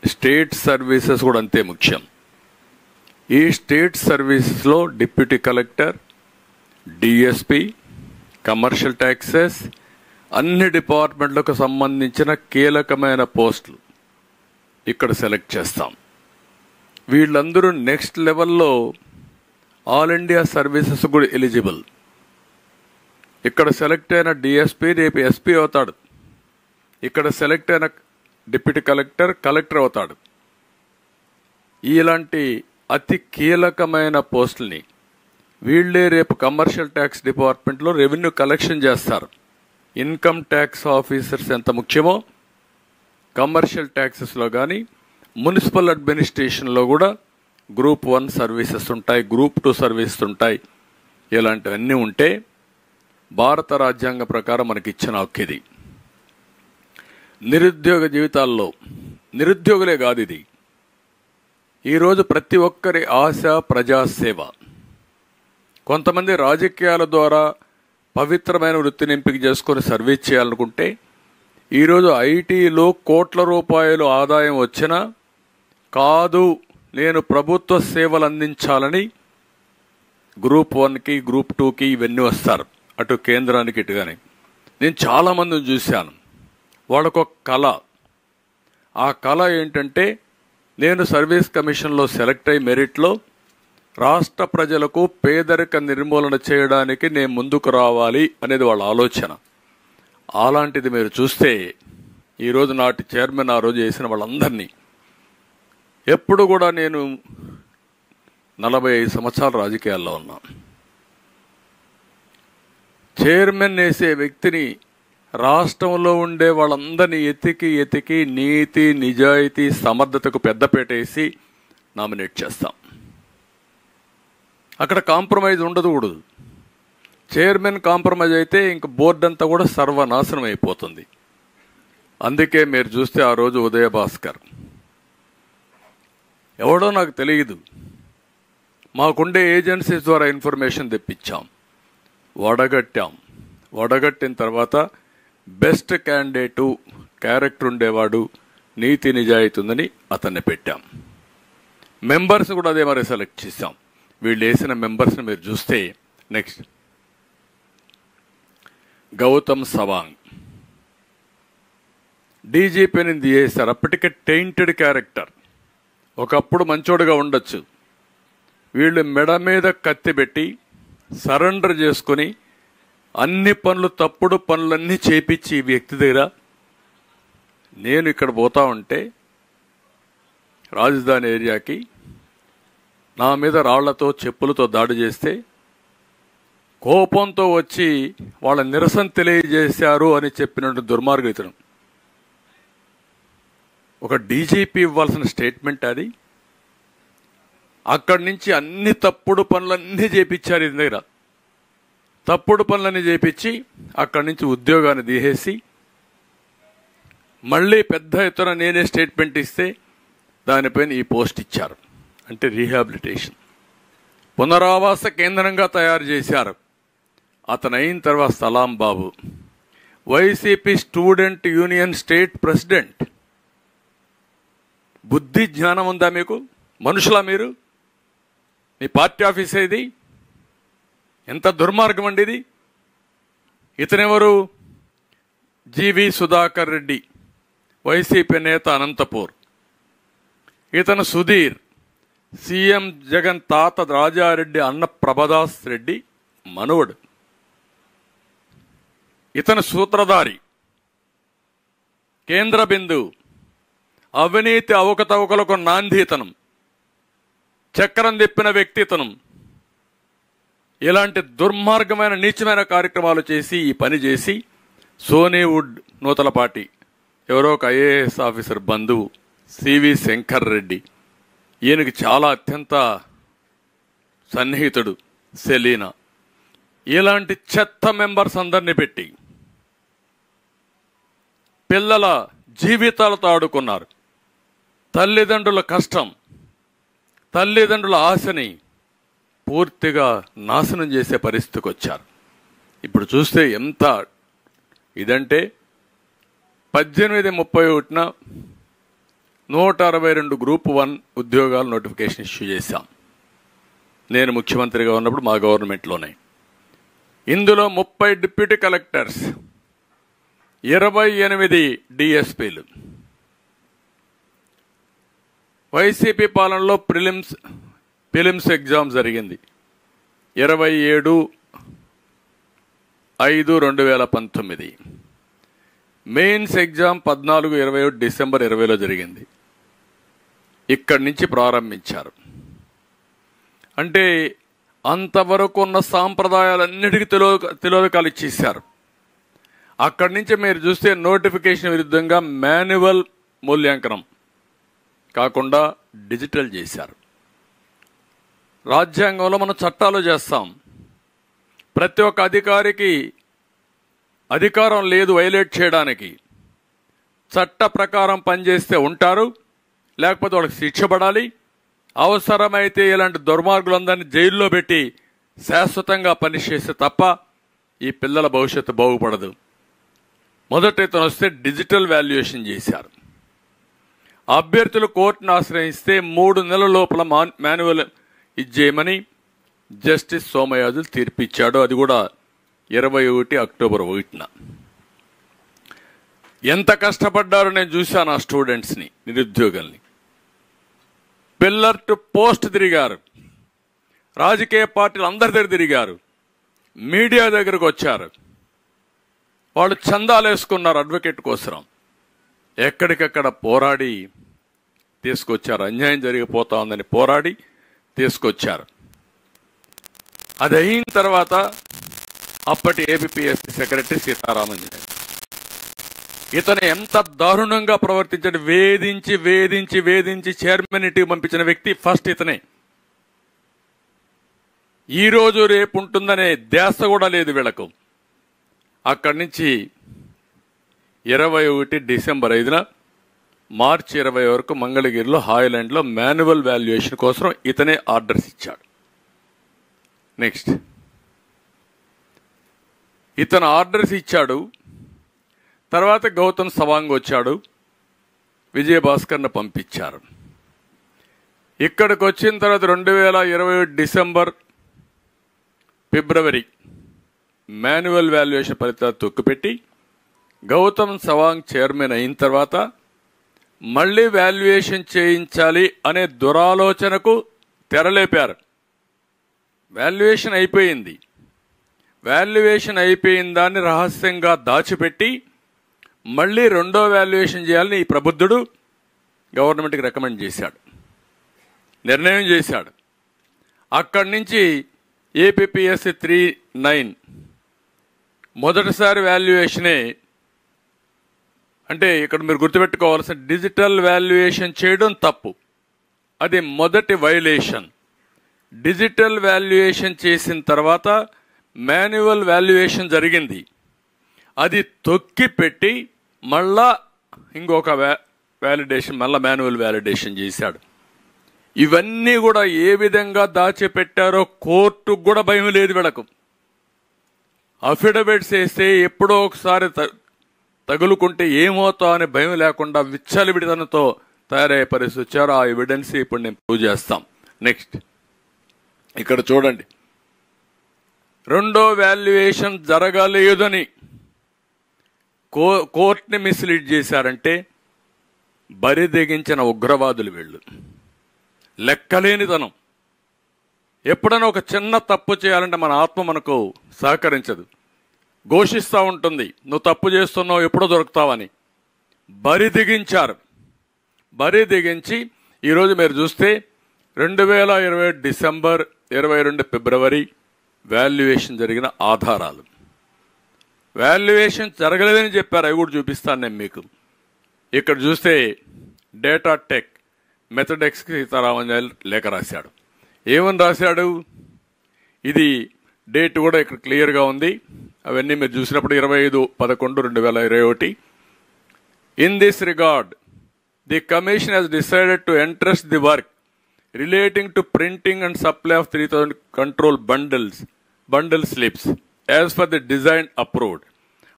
state services కూడా అంతే ముఖ్యం ఈ స్టేట్ సర్వీసెస్లో deputy collector DSP commercial taxes అన్ని డిపార్ట్మెంట్లకు సంబంధించిన కీలకమైన పోస్టులు ఇక్కడ సెలెక్ట్ చేస్తాం వీళ్ళందరూ నెక్స్ట్ లెవెల్లో ఆల్ ఇండియా సర్వీసెస్ కూడా ఎలిజిబుల్ ఇక్కడ సెలెక్ట్ అయిన డిఎస్పి రేపు ఎస్పీ అవుతాడు ఇక్కడ సెలెక్ట్ అయిన డిప్యూటీ కలెక్టర్ కలెక్టర్ అవుతాడు ఇలాంటి అతి కీలకమైన పోస్టుల్ని వీళ్ళే రేపు కమర్షియల్ ట్యాక్స్ డిపార్ట్మెంట్లో రెవెన్యూ కలెక్షన్ చేస్తారు ఇన్కమ్ ట్యాక్స్ ఆఫీసర్స్ ఎంత ముఖ్యమో కమర్షియల్ ట్యాక్సెస్లో కానీ మున్సిపల్ అడ్మినిస్ట్రేషన్లో కూడా గ్రూప్ వన్ సర్వీసెస్ ఉంటాయి గ్రూప్ టూ సర్వీసెస్ ఉంటాయి ఇలాంటివన్నీ ఉంటే భారత రాజ్యాంగ ప్రకారం మనకి ఇచ్చిన హక్కు ఇది నిరుద్యోగ జీవితాల్లో నిరుద్యోగులే కాదు ఇది ఈరోజు ప్రతి ఒక్కరి ఆశ ప్రజాసేవ కొంతమంది రాజకీయాల ద్వారా పవిత్రమైన వృత్తిని ఎంపిక చేసుకొని సర్వీస్ చేయాలనుకుంటే ఈరోజు ఐటీలో కోట్ల రూపాయలు ఆదాయం వచ్చినా కాదు నేను ప్రభుత్వ సేవలు అందించాలని గ్రూప్ వన్కి గ్రూప్ టూకి ఇవన్నీ వస్తారు అటు కేంద్రానికి ఇటుగానే నేను చాలామందిని చూశాను వాళ్ళకొక కళ ఆ కళ ఏంటంటే నేను సర్వీస్ కమిషన్లో సెలెక్ట్ అయ్యి మెరిట్లో రాష్ట్ర ప్రజలకు పేదరిక నిర్మూలన చేయడానికి నేను ముందుకు రావాలి అనేది వాళ్ళ ఆలోచన అలాంటిది మీరు చూస్తే ఈరోజు నాటి చైర్మన్ ఆ రోజు చేసిన వాళ్ళందరినీ ఎప్పుడు కూడా నేను నలభై ఐదు సంవత్సరాల రాజకీయాల్లో ఉన్నా చైర్మన్ వేసే వ్యక్తిని రాష్ట్రంలో ఉండే వాళ్ళందరినీ ఎతికి ఎతికి నీతి నిజాయితీ సమర్థతకు పెద్దపేట వేసి నామినేట్ చేస్తాం అక్కడ కాంప్రమైజ్ ఉండదు కూడదు చైర్మన్ కాంప్రమైజ్ అయితే ఇంక బోర్డు అంతా కూడా సర్వనాశనం అయిపోతుంది అందుకే మీరు చూస్తే ఆ రోజు ఉదయ భాస్కర్ ఎవడో నాకు తెలియదు మాకుండే ఏజెన్సీస్ ద్వారా ఇన్ఫర్మేషన్ తెప్పించాం వడగట్టాం వడగట్టిన తర్వాత బెస్ట్ క్యాండిడేటు క్యారెక్టర్ ఉండేవాడు నీతి నిజాయితీ ఉందని అతన్ని పెట్టాం మెంబర్స్ కూడా అదే మరి సెలెక్ట్ చేసాం వీళ్ళు వేసిన మెంబర్స్ని మీరు చూస్తే నెక్స్ట్ గౌతమ్ సవాంగ్ డీజీపీని చేశారు అప్పటికే టెయింటెడ్ క్యారెక్టర్ ఒకప్పుడు మంచోడుగా ఉండొచ్చు వీళ్ళు మెడ మీద కత్తి పెట్టి సరెండర్ చేసుకుని అన్ని పనులు తప్పుడు పనులన్నీ చేపించి ఈ వ్యక్తి దగ్గర నేను ఇక్కడ పోతా ఉంటే రాజధాని ఏరియాకి నా మీద రాళ్లతో చెప్పులతో దాడి చేస్తే కోపంతో వచ్చి వాళ్ళ నిరసన తెలియజేశారు అని చెప్పినట్టు దుర్మార్గం ఇతను ఒక డీజీపీ ఇవ్వాల్సిన స్టేట్మెంట్ అది అక్కడి నుంచి అన్ని తప్పుడు పనులన్నీ చేపించారు ఇది దగ్గర తప్పుడు పనులన్నీ చేపించి అక్కడి నుంచి ఉద్యోగాన్ని తీసేసి మళ్ళీ పెద్ద ఎత్తున నేనే స్టేట్మెంట్ ఇస్తే దానిపైన ఈ పోస్ట్ ఇచ్చారు అంటే రీహాబిలిటేషన్ పునరావాస కేంద్రంగా తయారు చేశారు అతను అయిన తర్వాత Salam Babu YCP student union state president బుద్ధి జ్ఞానం ఉందా మీకు మనుషులా మీరు మీ పార్టీ ఆఫీస్ ఇది ఎంత దుర్మార్గం అండి ఇది ఇతనెవరు జీవి సుధాకర్ రెడ్డి వైసీపీ నేత అనంతపూర్ ఇతను సుధీర్ సీఎం జగన్ తాత రాజారెడ్డి అన్న ప్రభదాస్ రెడ్డి మనవడు ఇతను సూత్రధారి కేంద్ర బిందు అవినీతి అవకతవకలకు నాంది ఇతనం చక్రం తిప్పిన వ్యక్తి ఇతనం ఇలాంటి దుర్మార్గమైన నీచమైన కార్యక్రమాలు చేసి ఈ పని చేసి సోనీవుడ్ నూతలపాటి ఎవరో ఒక ఐఏఎస్ ఆఫీసర్ బంధువు సివి శంకర్ రెడ్డి ఈయనకి చాలా అత్యంత సన్నిహితుడు సెలీనా ఇలాంటి చెత్త మెంబర్స్ అందరినీ పెట్టి పిల్లల జీవితాలతో ఆడుకున్నారు తల్లిదండ్రుల కష్టం తల్లిదండ్రుల ఆశని పూర్తిగా నాశనం చేసే పరిస్థితికి వచ్చారు ఇప్పుడు చూస్తే ఎంత ఇదంటే పద్దెనిమిది ముప్పై ఒకటిన నూట అరవై రెండు గ్రూప్ వన్ ఉద్యోగాలు నోటిఫికేషన్ ఇష్యూ చేశాం నేను ముఖ్యమంత్రిగా ఉన్నప్పుడు మా గవర్నమెంట్లోనే ఇందులో ముప్పై డిప్యూటీ కలెక్టర్స్ ఇరవై ఎనిమిది డిఎస్పీలు వైసీపీ పాలనలో ప్రిలిమ్స్ ప్రిలిమ్స్ ఎగ్జామ్ జరిగింది ఇరవై ఏడు ఐదు రెండు వేల పంతొమ్మిది మెయిన్స్ ఎగ్జామ్ పద్నాలుగు ఇరవై ఒకటి డిసెంబర్ ఇరవైలో జరిగింది ఇక్కడి నుంచి ప్రారంభించారు అంటే అంతవరకు ఉన్న సాంప్రదాయాలన్నిటికీ తెలో తిలోదకాలు ఇచ్చేశారు అక్కడి నుంచి మీరు చూస్తే నోటిఫికేషన్ విరుద్ధంగా మాన్యువల్ మూల్యాంకనం కాకుండా డిజిటల్ చేశారు రాజ్యాంగంలో మనం చట్టాలు చేస్తాం ప్రతి ఒక్క అధికారికి అధికారం లేదు వైలేట్ చేయడానికి చట్ట ప్రకారం పనిచేస్తే ఉంటారు లేకపోతే వాళ్ళకి శిక్ష పడాలి అవసరమైతే ఇలాంటి దుర్మార్గులందరినీ జైల్లో పెట్టి శాశ్వతంగా పనిష్ చేస్తే తప్ప ఈ పిల్లల భవిష్యత్తు బాగుపడదు మొదట ఇతను వస్తే డిజిటల్ వాల్యుయేషన్ చేశారు అభ్యర్థులు కోర్టును ఆశ్రయిస్తే మూడు నెలల లోపల మాన్- మాన్యువల్ ఇచ్చేయమని జస్టిస్ సోమయాజులు తీర్పిచ్చాడు అది కూడా ఇరవై ఒకటి అక్టోబర్ ఒకటిన ఎంత కష్టపడ్డారో నేను చూశాను ఆ స్టూడెంట్స్ని నిరుద్యోగుల్ని పిల్లర్ టు పోస్ట్ తిరిగారు రాజకీయ పార్టీలు అందరి దగ్గర తిరిగారు మీడియా దగ్గరకు వచ్చారు వాళ్ళు చందాలు వేసుకున్నారు అడ్వకేట్ కోసం ఎక్కడికక్కడ పోరాడి తీసుకొచ్చారు అన్యాయం జరిగిపోతా ఉందని పోరాడి తీసుకొచ్చారు అది అయిన తర్వాత అప్పటి ఏబిపిఎస్సి సెక్రటరీ సీతారామన్ ఇతను ఎంత దారుణంగా ప్రవర్తించాడు వేధించి వేధించి వేధించి చైర్మన్ ఇంటికి పంపించిన వ్యక్తి ఫస్ట్ ఇతనే ఈ రోజు రేపు ఉంటుందనే ధ్యాస కూడా లేదు వీళ్ళకు అక్కడి నుంచి ఇరవై ఒకటి డిసెంబర్ ఐదున మార్చి ఇరవై వరకు మంగళగిరిలో హాయ్లాండ్లో మాన్యువల్ వాల్యుయేషన్ కోసం ఇతనే ఆర్డర్స్ ఇచ్చాడు నెక్స్ట్ ఇతను ఆర్డర్స్ ఇచ్చాడు తర్వాత గౌతమ్ సవాంగ్ వచ్చాడు విజయభాస్కర్ను పంపించారు ఇక్కడికి వచ్చిన తర్వాత రెండు వేల ఇరవై డిసెంబర్ ఫిబ్రవరి మాన్యువల్ వాల్యుయేషన్ ఫలితాలు తొక్కుపెట్టి గౌతమ్ సవాంగ్ చైర్మన్ అయిన తర్వాత మళ్ళీ వాల్యుయేషన్ చేయించాలి అనే దురాలోచనకు తెరలేపారు వాల్యుయేషన్ అయిపోయింది వాల్యుయేషన్ అయిపోయిన దాన్ని రహస్యంగా దాచిపెట్టి మళ్ళీ రెండో వాల్యుయేషన్ చేయాలని ఈ ప్రబుద్ధుడు గవర్నమెంట్కి రికమెండ్ చేశాడు నిర్ణయం చేశాడు అక్కడి నుంచి ఏపీఎస్సి త్రీ నైన్ మొదటిసారి వాల్యుయేషనే అంటే ఇక్కడ మీరు గుర్తుపెట్టుకోవాల్సిన డిజిటల్ వాల్యుయేషన్ చేయడం తప్పు అది మొదటి వైలేషన్ డిజిటల్ వాల్యుయేషన్ చేసిన తర్వాత మాన్యువల్ వాల్యుయేషన్ జరిగింది అది తొక్కి పెట్టి మళ్ళా ఇంకొక వ్యాలిడేషన్ మళ్ళా మాన్యువల్ వ్యాలిడేషన్ చేశాడు ఇవన్నీ కూడా ఏ విధంగా దాచిపెట్టారో కోర్టుకు కూడా భయం లేదు వీళ్ళకు అఫిడవిట్స్ వేస్తే ఎప్పుడో ఒకసారి త- తగులుకుంటే ఏమవుతా అనే భయం లేకుండా విచ్చలవిడితనంతో తయారయ్యే పరిస్థితి వచ్చారు ఆ ఎవిడెన్స్ ఇప్పుడు నేను ప్రూవ్ చేస్తాం నెక్స్ట్ ఇక్కడ చూడండి రెండో వాల్యుయేషన్ జరగలేదని కో కోర్టుని మిస్లీడ్ చేశారంటే బరి తెగించిన ఉగ్రవాదులు వీళ్ళు లెక్కలేనితనం ఎప్పుడైనా ఒక చిన్న తప్పు చేయాలంటే మన ఆత్మ మనకు సహకరించదు ఘోషిస్తూ ఉంటుంది నువ్వు తప్పు చేస్తున్నావు ఎప్పుడో దొరుకుతావని బరి దిగించారు బరి దిగించి ఈరోజు మీరు చూస్తే రెండు వేల ఇరవై డిసెంబర్ ఇరవై రెండు ఫిబ్రవరి వాల్యుయేషన్ జరిగిన ఆధారాలు వాల్యుయేషన్ జరగలేదని చెప్పారు అవి కూడా చూపిస్తాను నేను మీకు ఇక్కడ చూస్తే డేటా టెక్ మెథడెక్స్కి సీతారామన్ లేఖ రాశాడు ఏమని రాశాడు ఇది డేట్ కూడా ఇక్కడ క్లియర్గా ఉంది అవన్నీ మీరు చూసినప్పుడు ఇరవై ఐదు పదకొండు రెండు వేల ఇరవై ఒకటి in this regard the commission has decided to entrust the work relating to printing and supply of 3000 control bundles bundle slips as per the design approved